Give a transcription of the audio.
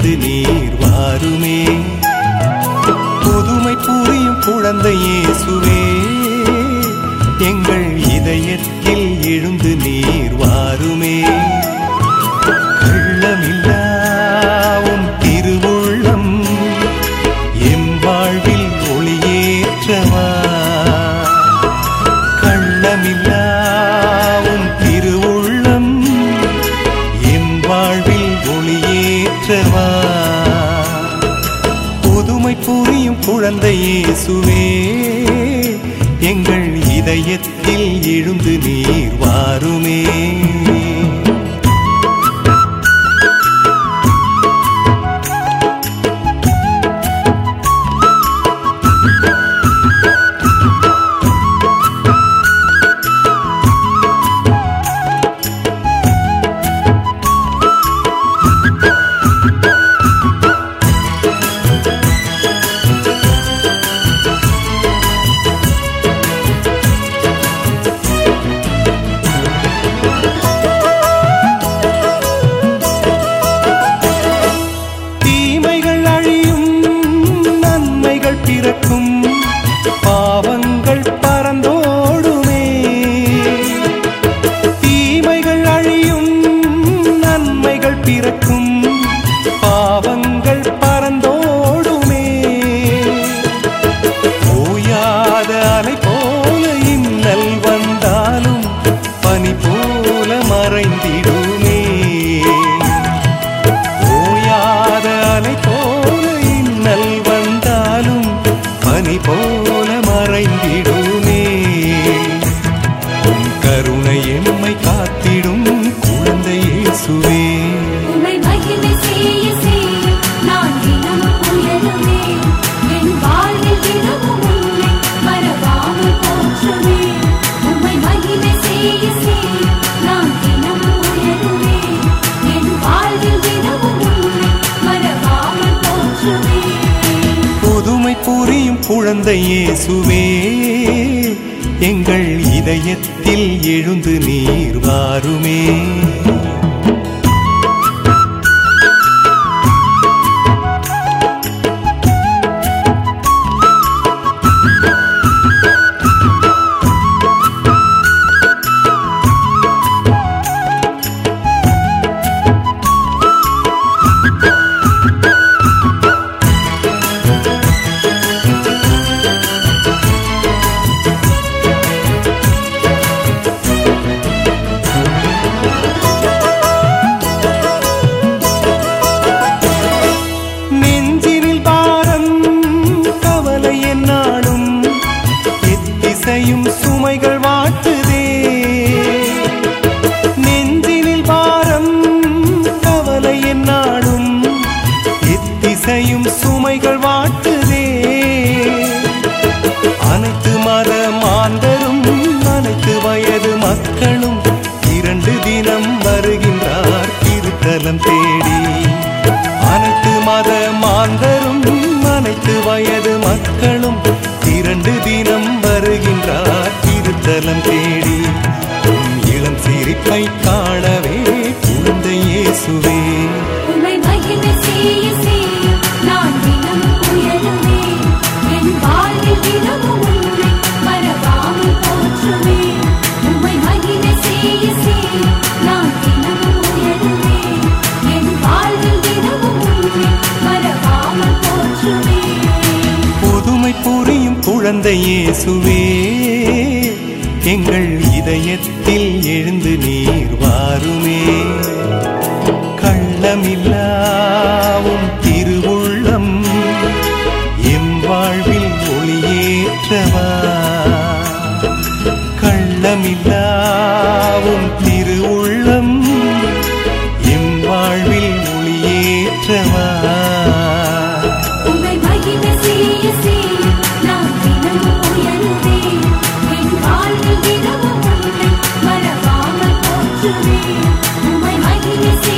எழுந்து நீர் வாருமே புதுமை புரியும் குழந்தை இயேசுவே எங்கள் இதயத்தில் எழுந்து நீர் வாருமே கள்ளமில்லாவும் திருவுள்ளம் எம் வாழ்வில் ஒளியேற்றவா கள்ளமில்லாவும் திருவுள்ளம் எம் வாழ்வில் ஒளியேற்றவா புதுமை புரியும் குழந்தை இயேசுவே எங்கள் இதயத்தில் எழுந்து நீர் வாருமே தீமைகள் அழியும் நன்மைகள் பிறக்கும் பாவங்கள் பறந்தோடுமே தீமைகள் அழியும் நன்மைகள் பிறக்கும் பாவங்கள் பறந்தோடுமே ஓயாத அலை போல இன்னல் வந்தாலும் பனி போல மறைந்திடுமே ஓயாத அலை போல இன்னல் வந்தாலும் பனி போல மறைந்திடுமே உன் கருணை எம்மை காத்திடும் குழந்தை இயேசுவே உம்மை மகிமை செய்ய செய்ய நான் தினமும் உயருவேன். என் வாழ்வில் தினமும் உம்மை மறவாமல் போற்றுவேன். உம்மை மகிமை செய்ய செய்ய நான் தினமும் உயருவேன். என் வாழ்வில் தினமும் உம்மை மறவாமல் போற்றுவேன். புதுமை புரியும் குழந்தை இயேசுவே எங்கள் இதயத்தில் எழுந்து நீர் வாருமே நெஞ்சினில் பாரம் கவலை என்னாலும் எத்திசையும் சுமைகள் வாட்டுதே நெஞ்சினில் பாரம் கவலை என்னாலும் எத்திசையும் சுமைகள் வாட்டுதே அனைத்து மத மாந்தரும் அனைத்து வயது மக்களும் இரண்டு தினம் வருகின்றார் திருத்தலம் தேடி அனைத்து மத மாந்தரும் அனைத்து வயது மக்களும் இரண்டு தினம் வருகின்றார் திருத்தலம் தேடி உன் இளம் சிரிப்பை காணவே குழந்தை இயேசுவே உம்மை மகிமை செய்ய செய்ய நான் தினமும் உயருவேன். என் வாழ்வில் தினமும் உம்மை மறவாமல் போற்றுவேன். உம்மை மகிமை செய்ய செய்ய நான் தினமும் உயருவேன். என் வாழ்வில் தினமும் உம்மை மறவாமல் போற்றுவேன். புதுமை புரியும் குழந்தை இயேசுவே எங்கள் இதயத்தில் எழுந்து நீர் வாருமே கள்ளமில்லாவும் திருவுள்ளம் எம் வாழ்வில் ஒளியேற்றவா கள்ளமில்லாவும் திருவுள்ளம் எம் வாழ்வில் ஒளியேற்றவா உம்மை மகிமை செய்ய செய்ய நான் தினமும் உயருவேன். என் வாழ்வில் தினமும் உம்மை மறவாமல் போற்றுவேன். உம்மை மகிமை செய்ய